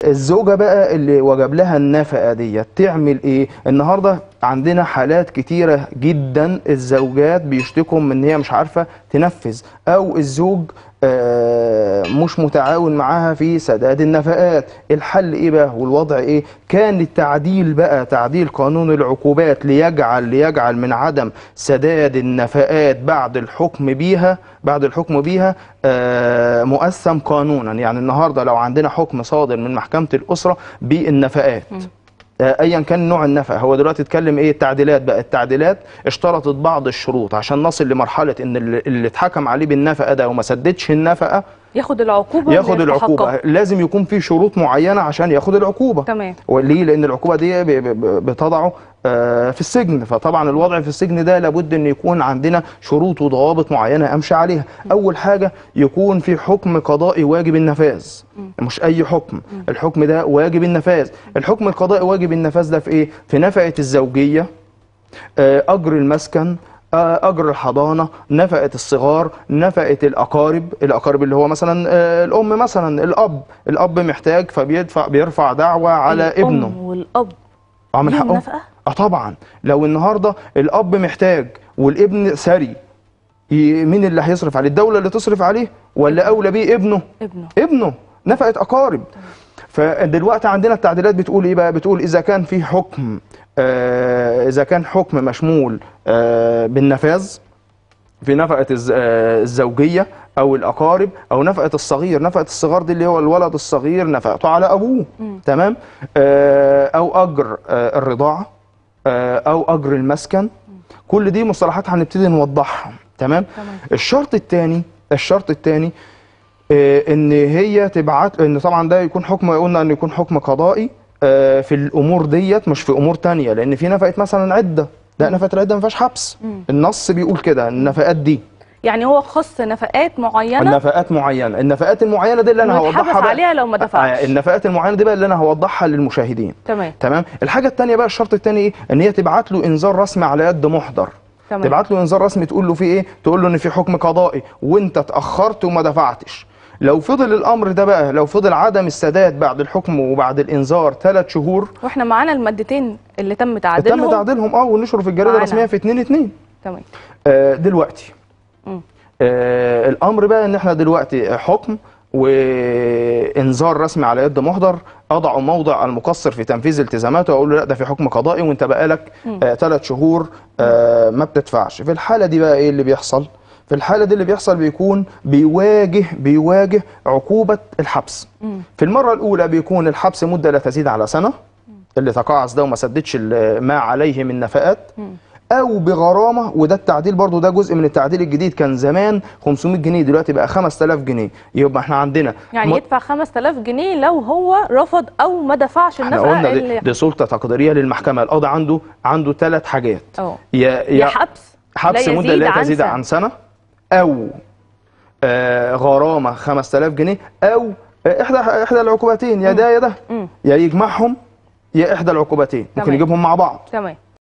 الزوجة بقى اللي وجب لها النفقة ديت تعمل ايه النهاردة عندنا حالات كتيرة جدا الزوجات بيشتكوا من ان هي مش عارفة تنفذ او الزوج آه، مش متعاون معاها في سداد النفقات الحل ايه بقى والوضع ايه كان التعديل بقى تعديل قانون العقوبات ليجعل ليجعل من عدم سداد النفقات بعد الحكم بيها بعد الحكم بيها آه، مؤثم قانونا يعني النهارده لو عندنا حكم صادر من محكمة الأسرة بالنفقات آه، ايا كان نوع النفقه هو دلوقتي اتكلم ايه التعديلات بقى التعديلات اشترطت بعض الشروط عشان نصل لمرحله ان اللي اللي اتحكم عليه بالنفقه ده وما سددش النفقه ياخد العقوبه ياخد اللي يستحقها. العقوبه لازم يكون في شروط معينه عشان ياخد العقوبه تمام وليه لان العقوبه دي ب- ب- بتضعه آه، في السجن فطبعا الوضع في السجن ده لابد ان يكون عندنا شروط وضوابط معينه امشي عليها اول حاجه يكون في حكم قضائي واجب النفاذ مش اي حكم الحكم ده واجب النفاذ الحكم القضائي واجب النفاذ ده في ايه في نفقه الزوجيه آه، اجر المسكن آه، اجر الحضانه نفقه الصغار نفقه الاقارب الاقارب اللي هو مثلا آه، الام مثلا الاب الاب محتاج فبيدفع بيرفع دعوه على الأم ابنه والاب اه من ليهم حقه نفقة؟ اه طبعا لو النهارده الاب محتاج والابن ثري ي- مين اللي هيصرف عليه الدوله اللي تصرف عليه ولا اولى بيه ابنه ابنه ابنه نفقه اقارب فدلوقتي عندنا التعديلات بتقول ايه بقى بتقول اذا كان في حكم آه اذا كان حكم مشمول آه بالنفاذ في نفقة الز- آه، الزوجية أو الأقارب أو نفقة الصغير نفقة الصغار دي اللي هو الولد الصغير نفقته على أبوه تمام آه، أو أجر آه، الرضاعة آه، أو أجر المسكن كل دي مصطلحات هنبتدي نوضحها تمام تمام. الشرط الثاني الشرط الثاني ان هي تبعت ان طبعا ده يكون حكم قلنا ان يكون حكم قضائي آه، في الامور ديت مش في امور تانية لان في نفقه مثلا عده لا نفقه العده ما فيهاش حبس النص بيقول كده النفقات دي يعني هو خص نفقات معينه النفقات معينه النفقات المعينه دي اللي انا ويتحبس هوضحها بقى عليها لو ما دفعش. آه، النفقات المعينه دي بقى اللي انا هوضحها للمشاهدين تمام تمام الحاجه الثانيه بقى الشرط الثاني ايه ان هي تبعت له انذار رسمي على يد محضر تمام. تبعت له انذار رسمي تقول له في ايه تقول له ان في حكم قضائي وانت اتاخرت وما دفعتش لو فضل الامر ده بقى لو فضل عدم السداد بعد الحكم وبعد الانذار ثلاث شهور واحنا معانا المادتين اللي تم تم تعديلهم تعديلهم اه ونشروا في الجريده معانا. الرسميه في 2 2 تمام آه دلوقتي مم. آه الامر بقى ان احنا دلوقتي حكم وانذار رسمي على يد محضر اضع موضع المقصر في تنفيذ التزاماته واقول له لا ده في حكم قضائي وانت بقالك ثلاث شهور آه ما بتدفعش في الحاله دي بقى ايه اللي بيحصل في الحاله دي اللي بيحصل بيكون بيواجه بيواجه عقوبه الحبس في المره الاولى بيكون الحبس مده لا تزيد على سنه اللي تقاعس ده وما سددش ال- ما عليه من نفقات او بغرامه وده التعديل برضو ده جزء من التعديل الجديد كان زمان 500 جنيه دلوقتي بقى 5000 جنيه يبقى احنا عندنا يعني م- يدفع 5000 جنيه لو هو رفض او ما دفعش احنا النفقه قلنا دي, اللي دي سلطه تقديريه للمحكمه القاضي عنده عنده ثلاث حاجات اه يا يا حبس حبس لا مده يزيد لا عن تزيد سنة. عن سنه او آه غرامه 5000 جنيه او آه احدى احدى العقوبتين يا ده يا ده مم. يا يجمعهم يا احدى العقوبتين ممكن تمام. يجيبهم مع بعض تمام